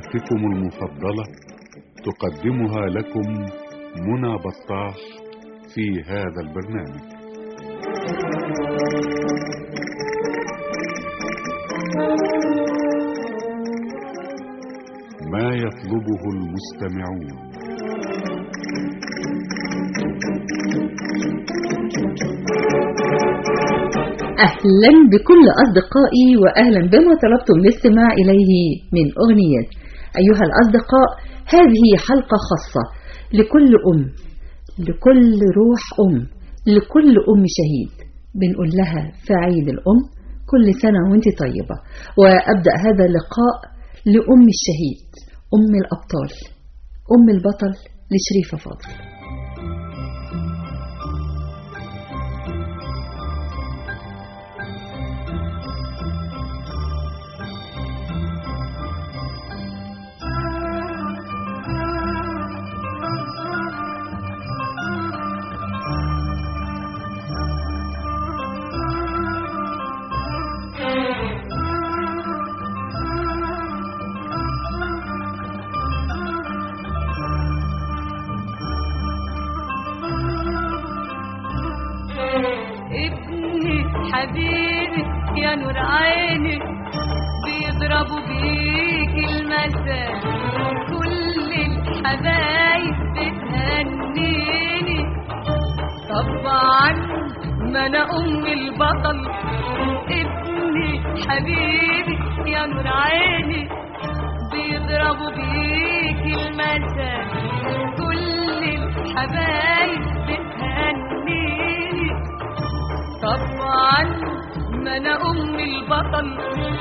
أمهاتكم المفضلة تقدمها لكم منى بطاح في هذا البرنامج ما يطلبه المستمعون أهلا بكل أصدقائي وأهلا بما طلبتم الاستماع إليه من أغنيات أيها الأصدقاء هذه حلقة خاصة لكل أم لكل روح أم لكل أم شهيد بنقول لها في عيد الأم كل سنة وانت طيبة وأبدأ هذا اللقاء لأم الشهيد أم الأبطال أم البطل لشريفة فاضل ابني حبيبي يا نور عيني بيضربوا بيك المثل كل الحبايب بتهنيني طبعا ما انا ام البطل ابني حبيبي يا نور عيني بيضربوا بيك المثل كل الحبايب بتهنيني طبعا ما انا ام البطل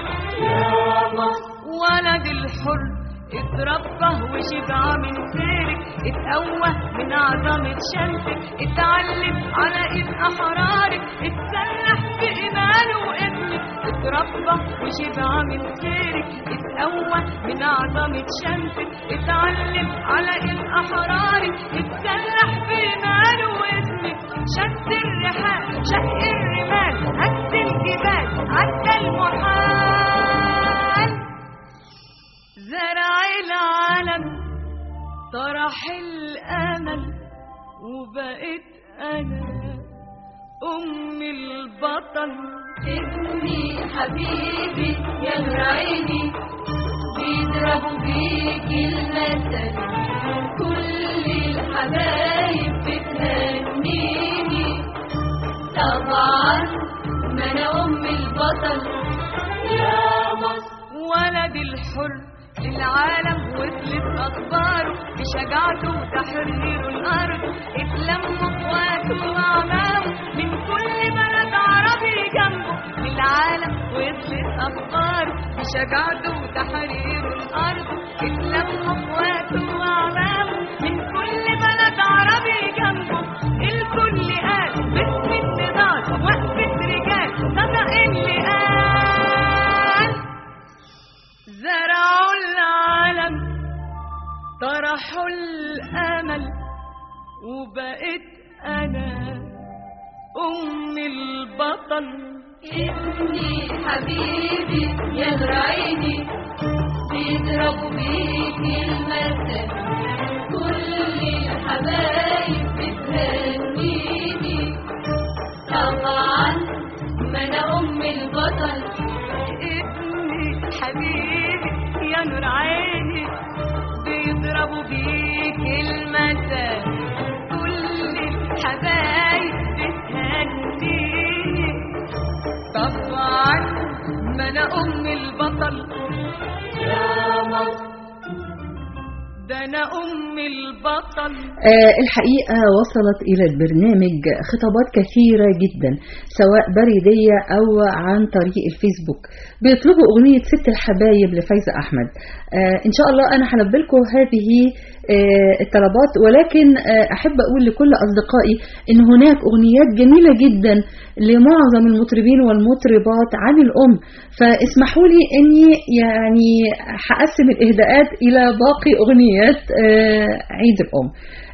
ولد الحر اتربى وشبع من خيرك اتقوى من عظمة شمسك اتعلم على ايد احرارك اتسلح بإيمانه وابنك اتربى وشبع من خيرك اتقوى من عظمة شمسك اتعلم على ايد احرارك اتسلح بإيمانه وابنك شد الرحال شق الرمال هد الجبال عدى المحال زرع العالم طرح الامل وبقيت انا ام البطل ابني حبيبي يا نور عيني بيضربوا بيك المثل كل الحبايب بتهنيني طبعا ما انا ام البطل يا مصر ولد الحر للعالم وصلت اخباره بشجاعته وتحرير الارض اتلموا اخواته واعمامه من كل بلد عربي جنبه للعالم وصلت اخباره بشجاعته وتحرير الارض اتلموا اخواته واعمامه من كل بلد عربي جنبه الكل قال باسم النضال وقفة رجال صدق اللي قال زرعوا العالم طرحوا الامل وبقيت انا ام البطل ابني حبيبي يا نور عيني بيضربوا بيك المثل كل الحبايب بتهنيني طبعا ما انا ام البطل ابني حبيبي يا نور عيني بيضربوا بيك المثل كل الحبايب بتهنيني طبعا ما انا ام البطل يا مصر ده انا ام البطل آه، الحقيقة وصلت إلى البرنامج خطابات كثيرة جدا سواء بريدية أو عن طريق الفيسبوك بيطلبوا أغنية ست الحبايب لفايزة أحمد آه، إن شاء الله أنا هلبي لكم هذه آه، الطلبات ولكن آه، أحب أقول لكل أصدقائي إن هناك أغنيات جميلة جدا لمعظم المطربين والمطربات عن الأم فاسمحوا لي أني يعني هقسم الإهداءات إلى باقي أغنيات آه، عيد الأم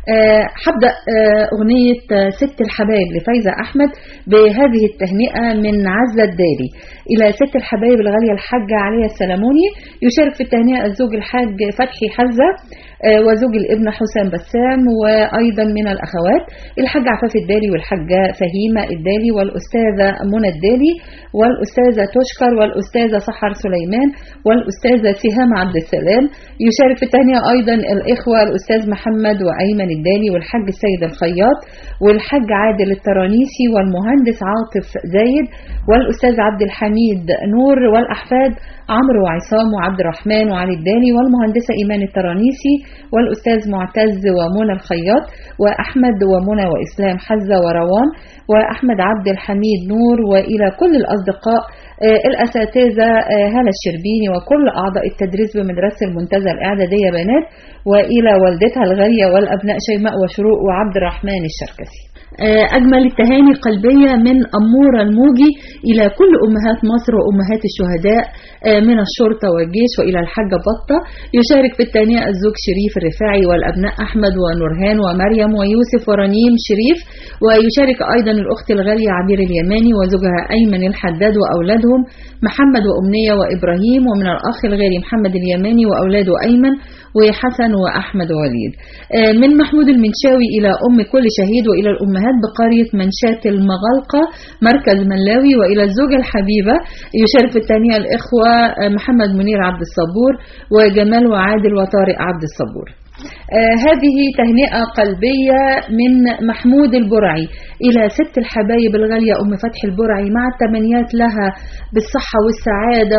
آه، هبدأ آه، أغنية آه، ست الحبايب لفايزة أحمد بهذه التهنئة من عزة الداري إلى ست الحبايب الغالية الحاجة عليا السلموني يشارك في التهنئة الزوج الحاج فتحي حزة آه، وزوج الابن حسام بسام وأيضا من الأخوات الحاج عفاف الدالي والحاجة فهيمة الدالي والأستاذة منى الدالي والأستاذة تشكر والأستاذة سحر سليمان والأستاذة سهام عبد السلام يشارك في التهنئة أيضا الإخوة الأستاذ محمد وأيمن الدالي والحاج السيد الخياط والحاج عادل الترانيسي والمهندس عاطف زايد والأستاذ عبد الحميد نور والأحفاد عمرو وعصام وعبد الرحمن وعلي الدالي والمهندسة إيمان الترانيسي والأستاذ معتز ومنى الخياط وأحمد ومنى وإسلام حزة وروان وأحمد عبد الحميد نور وإلى كل الأصدقاء آه، الأساتذة آه، هالة الشربيني وكل أعضاء التدريس بمدرسة المنتزه الإعدادية بنات وإلى والدتها الغالية والأبناء شيماء وشروق وعبد الرحمن الشركسي آه، أجمل التهاني قلبية من أمورة الموجي إلى كل أمهات مصر وأمهات الشهداء آه، من الشرطة والجيش وإلى الحاجة بطة يشارك في التهنئة الزوج شريف الرفاعي والأبناء أحمد ونورهان ومريم ويوسف ورنيم شريف ويشارك أيضا الأخت الغالية عبير اليماني وزوجها أيمن الحداد وأولادهم محمد وأمنية وإبراهيم ومن الأخ الغالي محمد اليماني وأولاده أيمن وحسن وأحمد وليد آه، من محمود المنشاوي إلى أم كل شهيد وإلى الأمهات بقرية منشات المغلقة مركز ملاوي وإلى الزوجة الحبيبة يشارك في التهنئة الإخوة آه، محمد منير عبد الصبور وجمال وعادل وطارق عبد الصبور آه هذه تهنئة قلبية من محمود البرعي إلى ست الحبايب الغالية أم فتحي البرعي مع التمنيات لها بالصحة والسعادة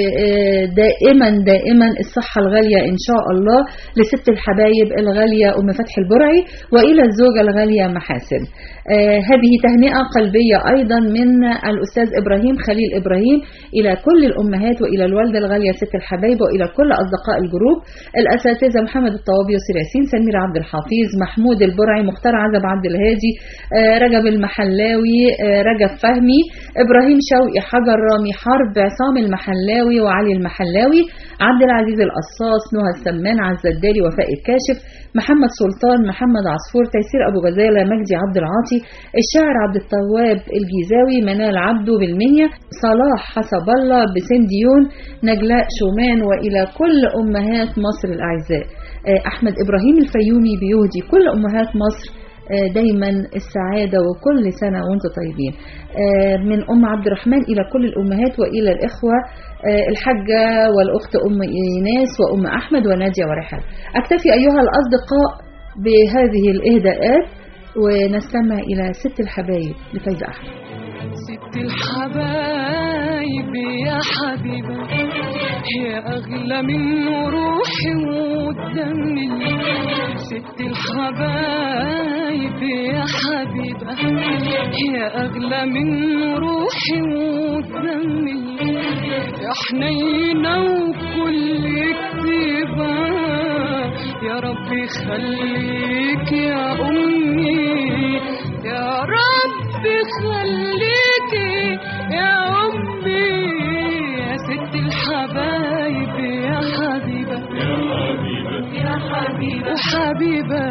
ودائما دائما الصحة الغالية إن شاء الله لست الحبايب الغالية أم فتحي البرعي وإلى الزوجة الغالية محاسن آه هذه تهنئة قلبية أيضا من الأستاذ إبراهيم خليل إبراهيم إلى كل الأمهات وإلى الوالدة الغالية ست الحبايب وإلى كل أصدقاء الجروب الأساتذة محمد الطوابي يسر ياسين سمير عبد الحفيظ محمود البرعي مختار عزب عبد الهادي آه رجب المحلاوي آه رجب فهمي إبراهيم شوقي حجر رامي حرب عصام المحلاوي وعلي المحلاوي عبد العزيز القصاص نهى السمان عز الداري وفاء الكاشف محمد سلطان محمد عصفور تيسير أبو غزالة مجدي عبد العاطي الشاعر عبد التواب الجيزاوي منال عبده بالمنيا صلاح حسب الله بسنديون نجلاء شومان وإلى كل أمهات مصر الأعزاء آه، أحمد إبراهيم الفيومي بيهدي كل أمهات مصر آه، دايما السعادة وكل سنة وانتم طيبين آه، من أم عبد الرحمن إلى كل الأمهات وإلى الإخوة آه، الحاجة والأخت أم إيناس وأم أحمد ونادية ورحال أكتفي أيها الأصدقاء بهذه الإهداءات ونستمع إلى ست الحبايب لفايزة أحمد ست الحبايب يا حبيبة يا أغلى من روحي ودمي ست الحبايب يا حبيبة يا أغلى من روحي ودمي يا حنينة وكل كتيبة يا رب خليك يا أمي يا رب خليكي يا أمي يا ست الحبايب يا حبيبة يا حبيبة يا حبيبة وحبيبة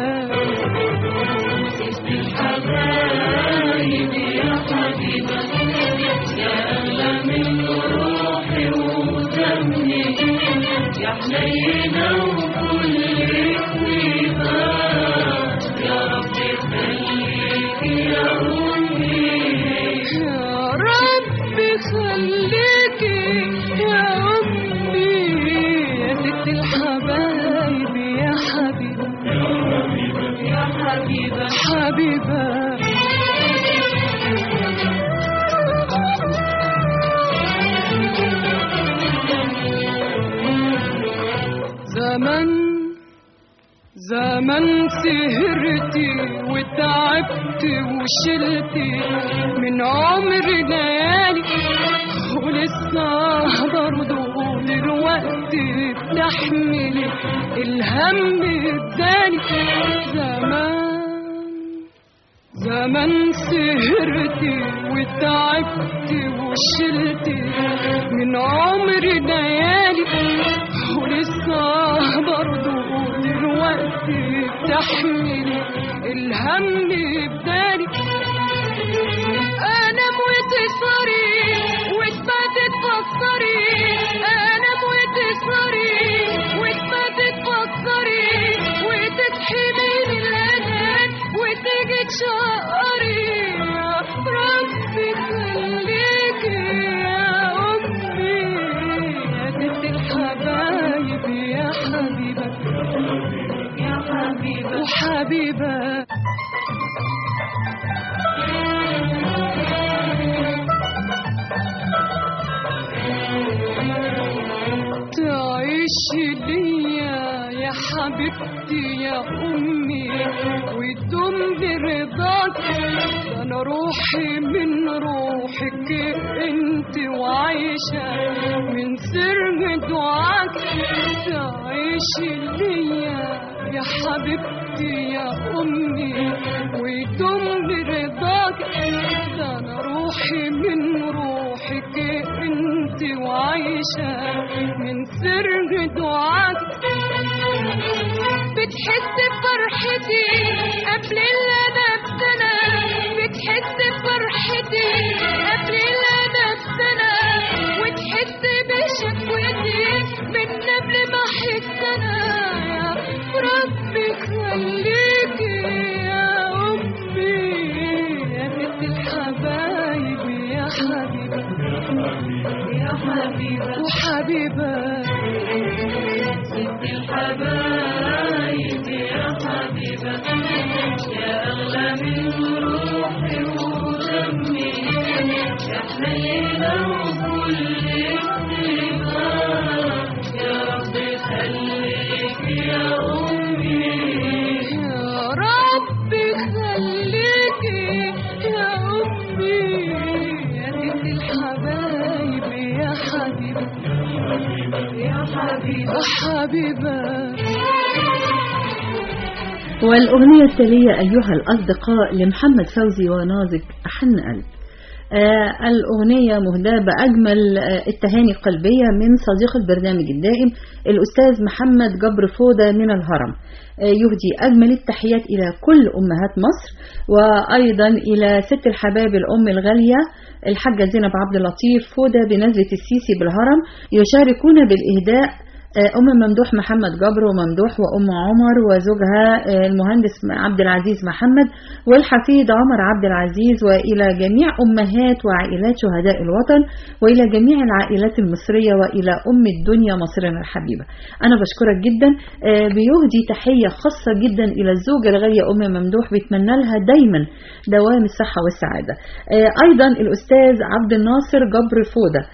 ست الحبايب يا حبيبة يا أغلى من روحي ودمي يا حنينة وكل طيبة يا رب خليك يا أمي يا رب خليك يا أمي يا ست الحبايب يا حبيبة يا حبيبة حبيبة زمن زمن سهرتي وتعبت وشلتي من عمر ليالي ولسه برضه دلوقتي بتحملي الهم التاني زمان زمن سهرتي وتعبت وشلتي من عمر ليالي ولسه برضه دلوقتي تحملي الهم بداري انام وتسهري وتباتي تفكري انام وتسهري وتباتي تفكري وتصحي من الانام وتيجي تشقري يا ربي خليكي يا امي يا ست الحبايب يا حبيبه يا حبيبه وحبيبه تعيشي ليا يا حبيبتي يا أمي وتدوم برضاك ده أنا روحي من روحك أنت وعايشة من سر دعاك تعيشي ليا يا حبيبتي يا أمي وتدوم برضاك ده أنا روحي من روحك أنت وعايشة من سر دعاك بتحس بفرحتي قبل اللي انا بسنة بتحس بفرحتي قبل اللي انا بسنة وتحس بشكوتي من قبل ما احس انا يا ربي خليكي يا امي يا ست الحبايب يا حبيبه يا حبيبه وحبيبه ست الحبايب يا حبيبة يا أغلى من روحي ودمي يا حنينة وكل افتخار يا رب خليك يا أمي يا رب خليك يا أمي يا ست الحبايب يا حبيبة يا حبيبة حبيبة والأغنية التالية أيها الأصدقاء لمحمد فوزي ونازك أحن قلب آه الأغنية مهداة بأجمل آه التهاني القلبية من صديق البرنامج الدائم الأستاذ محمد جبر فودة من الهرم آه يهدي أجمل التحيات إلى كل أمهات مصر وأيضا إلى ست الحباب الأم الغالية الحاجة زينب عبد اللطيف فودة بنزلة السيسي بالهرم يشاركون بالإهداء أم ممدوح محمد جبر وممدوح وأم عمر وزوجها المهندس عبد العزيز محمد والحفيد عمر عبد العزيز وإلى جميع أمهات وعائلات شهداء الوطن وإلى جميع العائلات المصرية وإلى أم الدنيا مصرنا الحبيبة أنا بشكرك جدا بيهدي تحية خاصة جدا إلى الزوجة الغالية أم ممدوح بيتمنى لها دايما دوام الصحة والسعادة أيضا الأستاذ عبد الناصر جبر فودة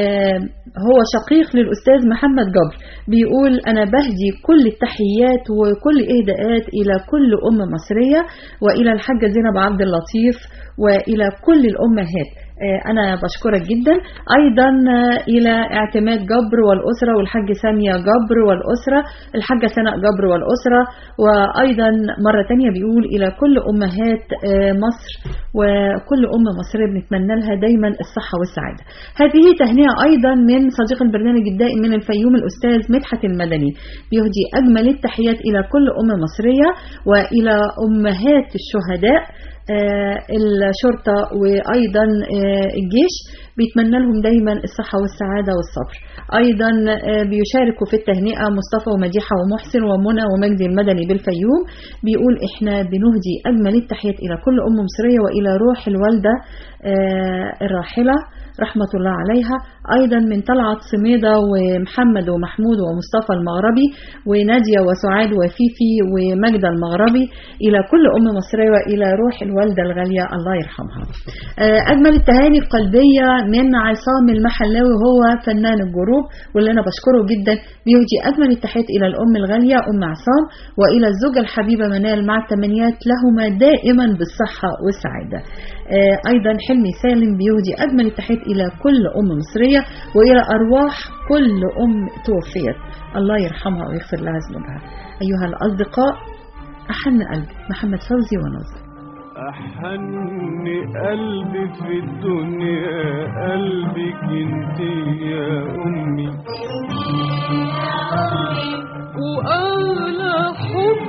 هو شقيق للأستاذ محمد جبر بيقول أنا بهدي كل التحيات وكل إهداءات إلى كل أم مصرية وإلى الحاجة زينب عبد اللطيف وإلى كل الأمهات أنا بشكرك جدا أيضا إلى اعتماد جبر والأسرة والحاج سامية جبر والأسرة الحاجة سناء جبر والأسرة وأيضا مرة تانية بيقول إلى كل أمهات مصر وكل أم مصرية بنتمنى لها دايما الصحة والسعادة هذه تهنئة أيضا من صديق البرنامج الدائم من الفيوم الأستاذ مدحت المدني بيهدي أجمل التحيات إلى كل أم مصرية وإلى أمهات الشهداء آه الشرطة وأيضا آه الجيش بيتمنى لهم دايما الصحة والسعادة والصبر أيضا آه بيشاركوا في التهنئة مصطفى ومديحة ومحسن ومنى ومجدي المدني بالفيوم بيقول إحنا بنهدي أجمل التحيات إلى كل أم مصرية وإلى روح الوالدة الراحلة رحمة الله عليها أيضا من طلعت سميدة ومحمد ومحمود ومصطفى المغربي ونادية وسعاد وفيفي ومجدة المغربي إلى كل أم مصرية وإلى روح الوالدة الغالية الله يرحمها أجمل التهاني القلبية من عصام المحلاوي هو فنان الجروب واللي أنا بشكره جدا بيهدي أجمل التحيات إلى الأم الغالية أم عصام وإلى الزوجة الحبيبة منال مع التمنيات لهما دائما بالصحة والسعادة أيضا حلمي سالم بيهدي أجمل التحيات إلى كل أم مصرية وإلى أرواح كل أم توفيت الله يرحمها ويغفر لها ذنوبها أيها الأصدقاء أحن قلب محمد فوزي وناصر أحن قلبي في الدنيا قلبك انت يا أمي وأغلى حب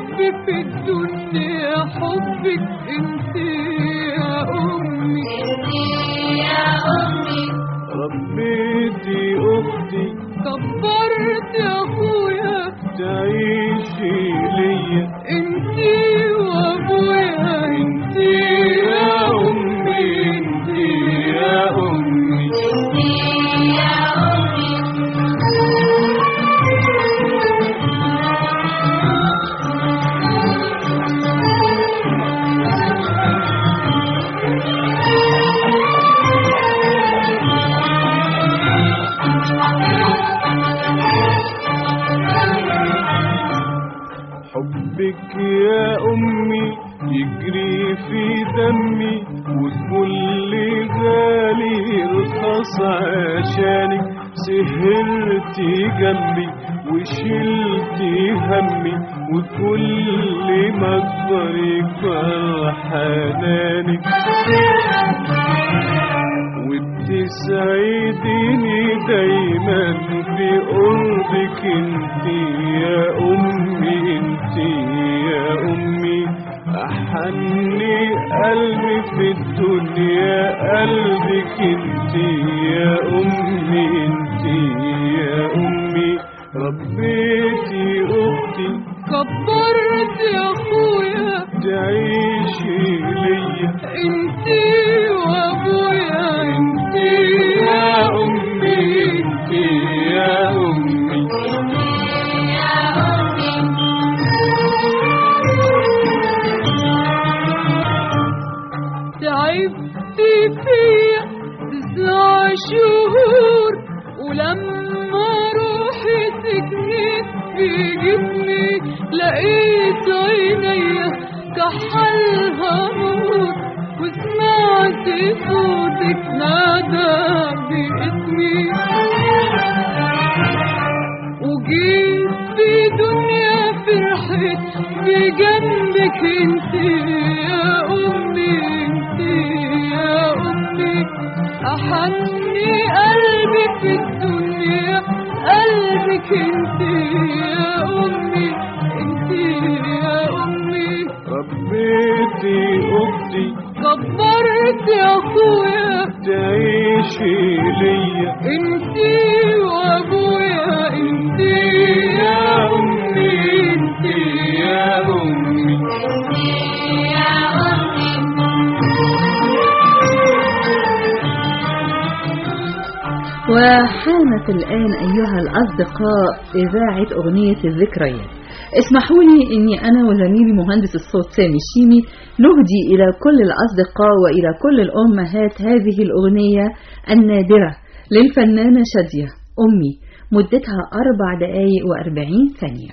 في الدنيا حبك انت يا امي يا امي ربيتي أختي كبرت يا اخويا تعيشي ليا انتي وابويا انتي يا أمي انتي يا أمي يا امي حبك يا أمي يجري في دمي وكل غالي رخص عشانك سهرتي جنبي وشلتي همي وكل ما اكبر يكبر حنانك وبتسعديني دايما في قربك انت يا امي انت يا امي احني قلبي في الدنيا قلبك انت يا امي انت يا امي ربيتي اختي كبرت يا اخويا تعيشي ليا انتي وابويا انتي يا امي انتي يا امي تعبت فيا تسع شهور ولما روحي سكنت في جسمي لقيت عينيا كحلها نور وسمعت صوتك نادى باسمي وجيت في دنيا فرحت بجنبك انت يا امي انت يا امي احني قلبي في الدنيا قلبك انت يا امي انت يا امي ربيتي اختي كبرت يا اخويا تعيشي ليا انتي وابويا انتي يا امي انتي يا امي وحانت الآن أيها الأصدقاء إذاعة أغنية الذكريات اسمحوا لي أني أنا وزميلي مهندس الصوت سامي الشيمي نهدي إلى كل الأصدقاء وإلى كل الأمهات هذه الأغنية النادرة للفنانة شادية أمي مدتها أربع دقايق وأربعين ثانية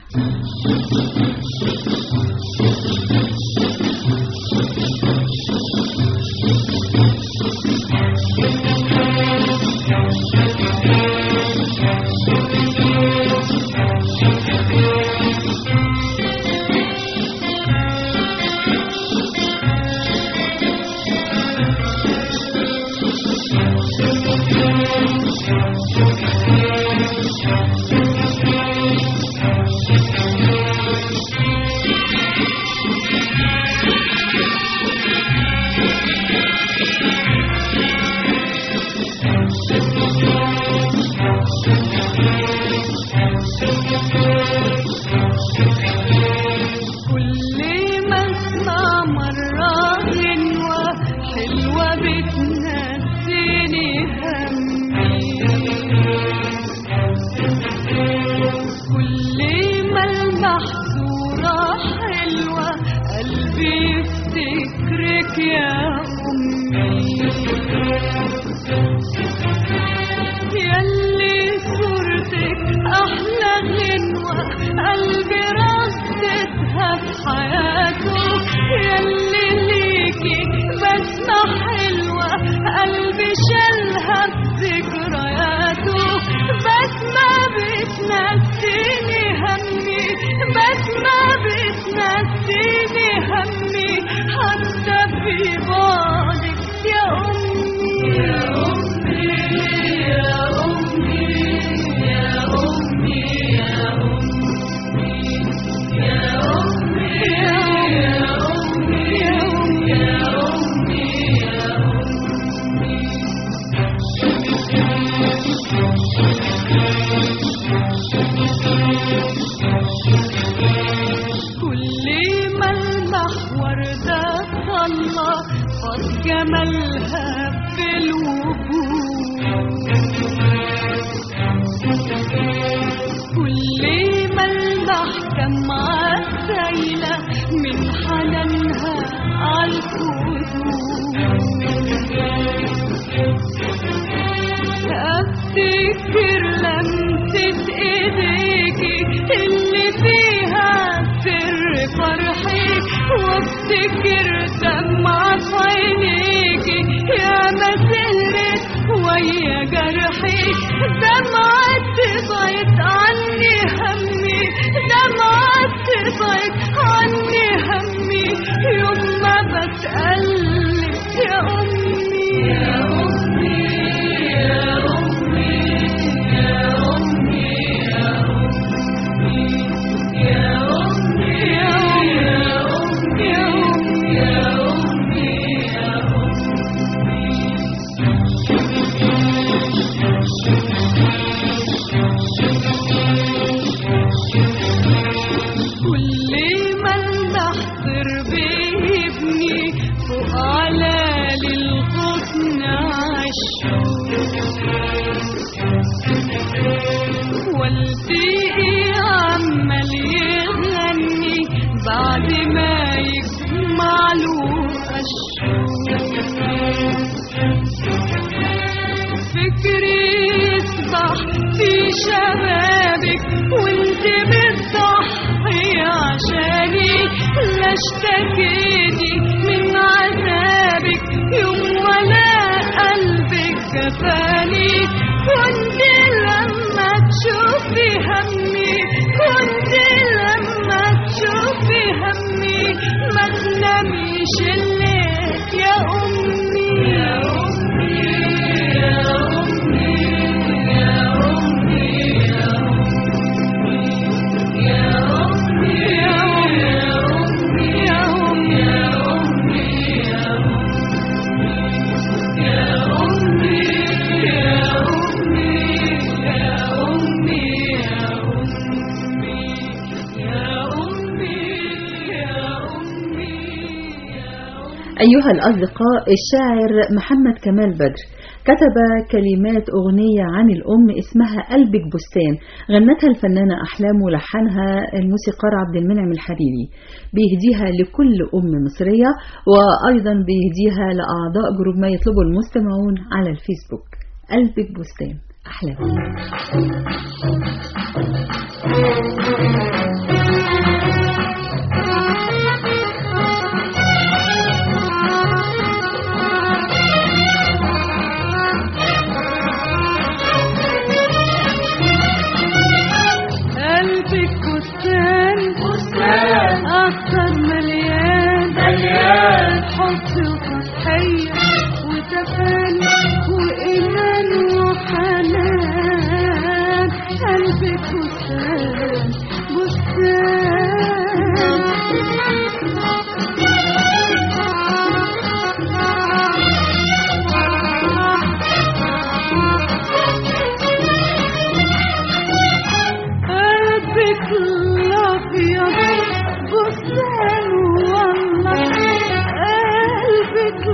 كل ما اسمع مرة غنوة حلوة بتنسيني همي كل ما المح صورة حلوة قلبي يفتكرك يا أمي ياللي صورتك أحلى غنوة قلبي ردتها في حياته ياللي ليكي بسمة حلوة قلبي شالها في ذكرياته بسمة بتنسيني همي بسمة بتنسيني همي حتى في بعد الله فاض جمالها في الوجود كل ما المحكمة سايلة من حنانها عالخدود افتكر لمسة ايديكي اللي فيها سر فرحي وافتكر دمعة في عينيكي يا ما سهرت ويا جرحي دمعة تبعد عني همي دمعة تبعد عني همي يوم ما بتقلب يا أمي يا أمي يا أمي يا أمي يا أمي يا أمي يا أمي يا أمي يا أمي كل ما المحضر بيبني فوق على للغصن عالشوق والدقي عمال يغني بعد ما يجمع له فكري يسبح في شبابك وانت بتضحي عشاني لا اشتكيتي من عذابك يوم ولا قلبك كفاني كنت لما تشوفي همي كنت لما تشوفي همي ما تناميش الليل يا أمي يا أمي يا أمي يا أمي يا أمي يا أمي يا أمي يا أمي يا أمي يا أمي يا أمي يا أمي يا أمي يا أمي أيها الأصدقاء الشاعر محمد كمال بدر كتب كلمات أغنية عن الأم اسمها قلبك بستان غنتها الفنانة أحلام ولحنها الموسيقار عبد المنعم الحريري بيهديها لكل أم مصرية وأيضا بيهديها لأعضاء جروب ما يطلبه المستمعون على الفيسبوك قلبك بستان أحلام قلبك بستان بستان أكتر مليان مليان حب وتضحية وتفاني وإيمان وحنان قلبك بستان قلبك الأبيض بستان والله قلبك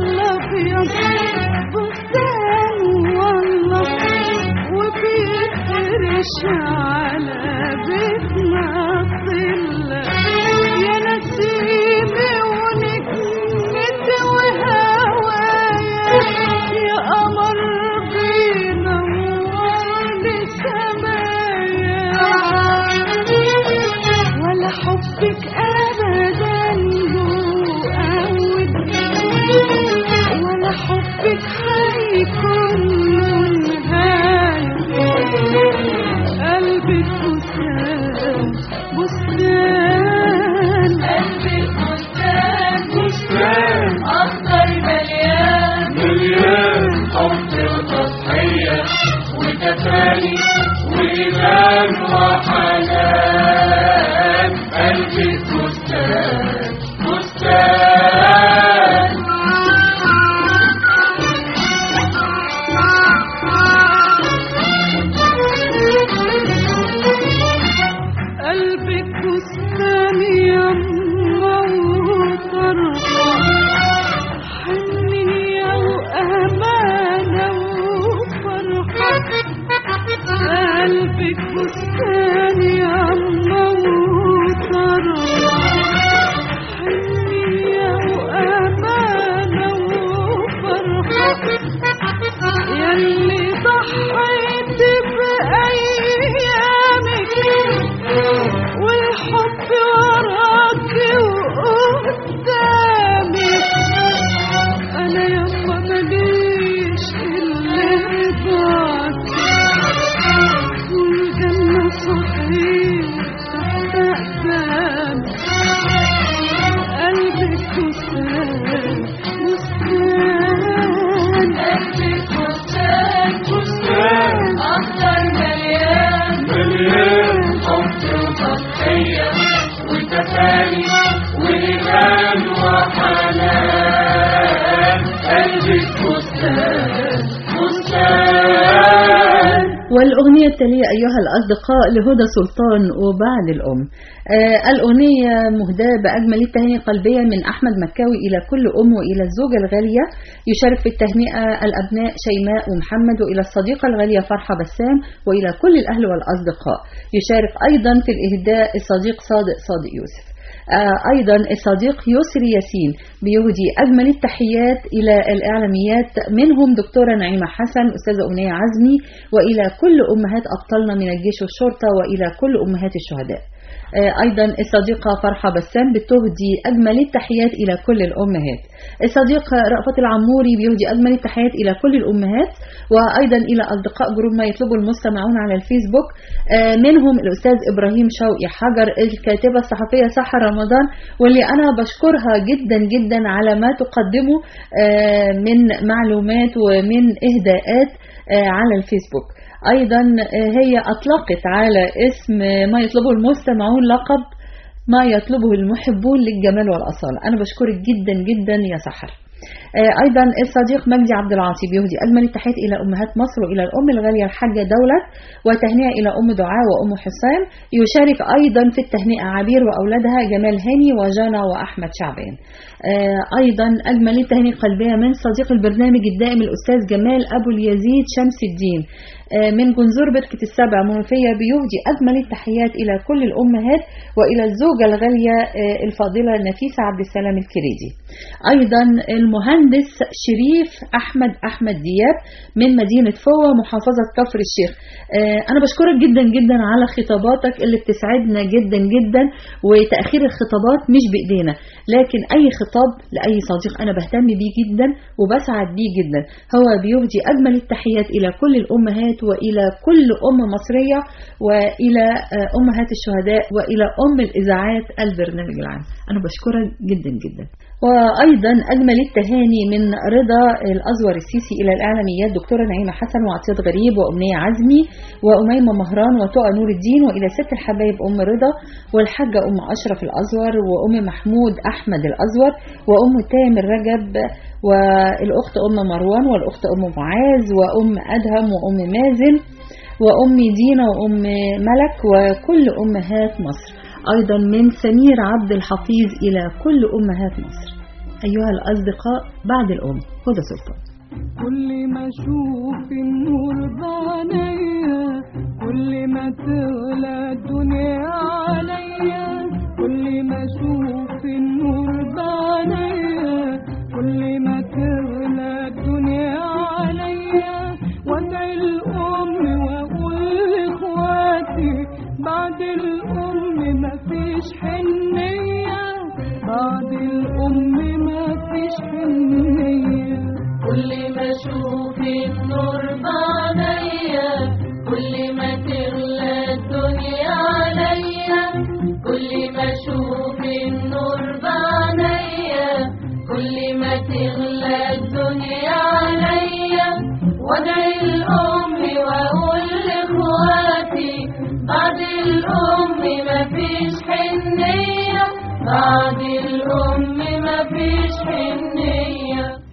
وإحسان وإيمان وحنان قلبك بستان بستان والأغنية التالية أيها الأصدقاء لهدى سلطان وبعد الأم آه الأغنية مهداة بأجمل التهاني القلبية من أحمد مكاوي إلى كل أم وإلى الزوجة الغالية يشارك في التهنئة الأبناء شيماء ومحمد وإلى الصديقة الغالية فرحة بسام وإلى كل الأهل والأصدقاء يشارك أيضا في الإهداء الصديق صادق صادق يوسف آه، أيضا الصديق يسري ياسين بيهدي أجمل التحيات إلى الإعلاميات منهم دكتورة نعيمة حسن أستاذة أمنية عزمي وإلى كل أمهات أبطالنا من الجيش والشرطة وإلى كل أمهات الشهداء آه، أيضا الصديقة فرحة بسام بتهدي أجمل التحيات إلى كل الأمهات الصديق رأفت العموري بيهدي أجمل التحيات إلى كل الأمهات وأيضا إلى أصدقاء جروب ما يطلبه المستمعون على الفيسبوك آه، منهم الأستاذ إبراهيم شوقي حجر الكاتبة الصحفية سحر رمضان واللي أنا بشكرها جدا جدا على ما تقدمه آه، من معلومات ومن إهداءات آه، على الفيسبوك أيضا آه، هي أطلقت على اسم ما يطلبه المستمعون لقب ما يطلبه المحبون للجمال والأصالة أنا بشكرك جدا جدا يا سحر آه، ايضا الصديق مجدي عبد العاطي بيهدي اجمل التحيات الى امهات مصر والى الام الغاليه الحاجه دولت وتهنئه الى ام دعاء وام حسام يشارك ايضا في التهنئه عبير واولادها جمال هاني وجانا واحمد شعبان آه، ايضا اجمل التهنئه القلبيه من صديق البرنامج الدائم الاستاذ جمال ابو اليزيد شمس الدين آه، من جنزور بركة السبع منوفية بيهدي أجمل التحيات إلى كل الأمهات وإلى الزوجة الغالية آه، الفاضلة نفيسة عبد السلام الكريدي أيضا المهندس شريف أحمد أحمد دياب من مدينة فوة محافظة كفر الشيخ آه، أنا بشكرك جدا جدا على خطاباتك اللي بتسعدنا جدا جدا وتأخير الخطابات مش بإيدينا لكن أي خطاب لأي صديق أنا بهتم بيه جدا وبسعد بيه جدا هو بيهدي أجمل التحيات إلى كل الأمهات وإلى كل أم مصرية وإلى آه، أمهات الشهداء وإلى أم الإذاعات البرنامج العام أنا بشكرك جدا جدا وأيضا أجمل التهاني من رضا الأزور السيسي إلى الإعلاميات دكتورة نعيمة حسن وعطيات غريب وأمنية عزمي وأميمة مهران وتقى نور الدين وإلى ست الحبايب أم رضا والحاجة أم أشرف الأزور وأم محمود أحمد الأزور وأم تامر رجب والأخت أم مروان والأخت أم معاذ وأم أدهم وأم مازن وأم دينا وأم ملك وكل أمهات مصر أيضا من سمير عبد الحفيظ إلى كل أمهات مصر أيها الأصدقاء بعد الأم هدى سلطان كل ما اشوف النور بعينيا كل ما تغلى الدنيا عليا كل ما اشوف النور بعينيا كل ما تغلى الدنيا عليا وادعي الام واقول لاخواتي بعد الام مفيش حنيه بعد الام مفيش حنيه كل ما اشوف النور بعينيا كل ما تغلى الدنيا عليا كل ما اشوف النور بعينيا كل ما تغلى الدنيا عليا وادعي الام واقول لاخواتي بعد الام مفيش حنيه بعد الام مفيش حنيه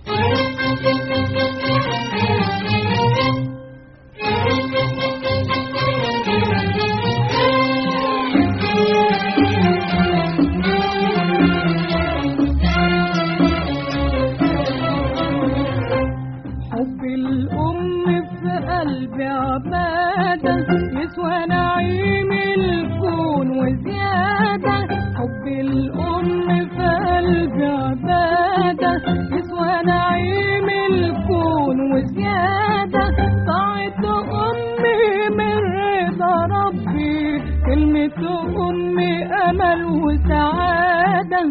حب الأم في قلبي عبادة يسوى نعيم الكون وزيادة حب الأم في قلبي عبادة يسوى نعيم الكون وزيادة طاعة أمي من رضا ربي كلمة أمي أمل وسعادة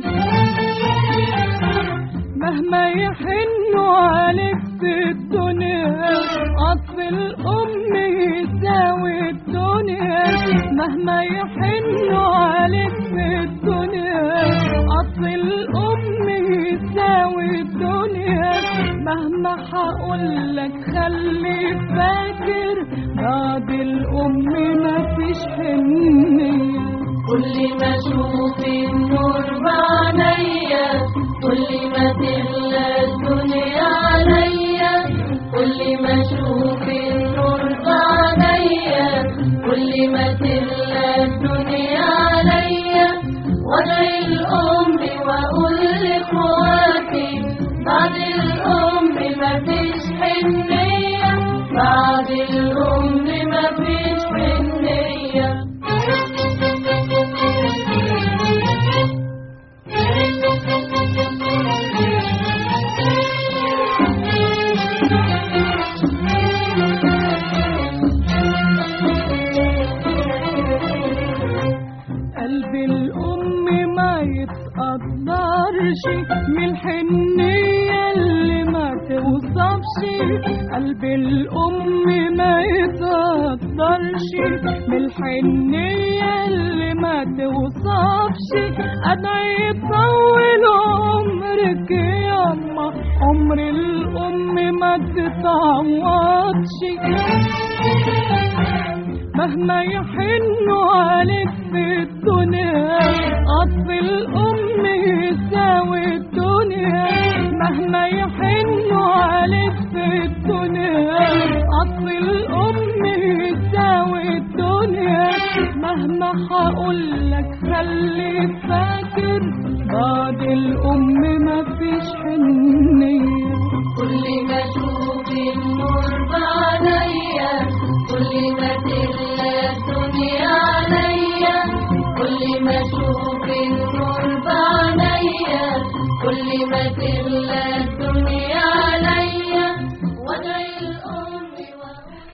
مهما يحنوا عليك في الدنيا عطف الأم يساوي الدنيا مهما يحنوا عليك في الدنيا عطف الأم يساوي الدنيا مهما هقولك خلي فاكر بعد الأم مفيش حنية كل ما اشوف النور بعينيا كل ما تغلى الدنيا عليا كل ما اشوف النور بعينيا كل ما تغلى الدنيا عليا وادعي الام واقول لاخواتي بعد الام مفيش حنيه بعد الام مفيش حنيه قلب الأم ما يتقدرش من الحنية اللي ما توصفش قلب الأم ما يتقدرش من الحنية اللي ما توصفش أدعي طول عمرك يا أما عمر الأم ما تتعوضش مهما يحنوا عليك في الدنيا قص الأم يساوي الدنيا مهما يحنوا عليك في الدنيا قص الأم يساوي الدنيا مهما هقولك خليك فاكر بعد الأم مفيش حنية كل ما اشوف النور بعينيا كل ما تغلى الدنيا عليا كل ما اشوف النور بعينيا كل ما تغلى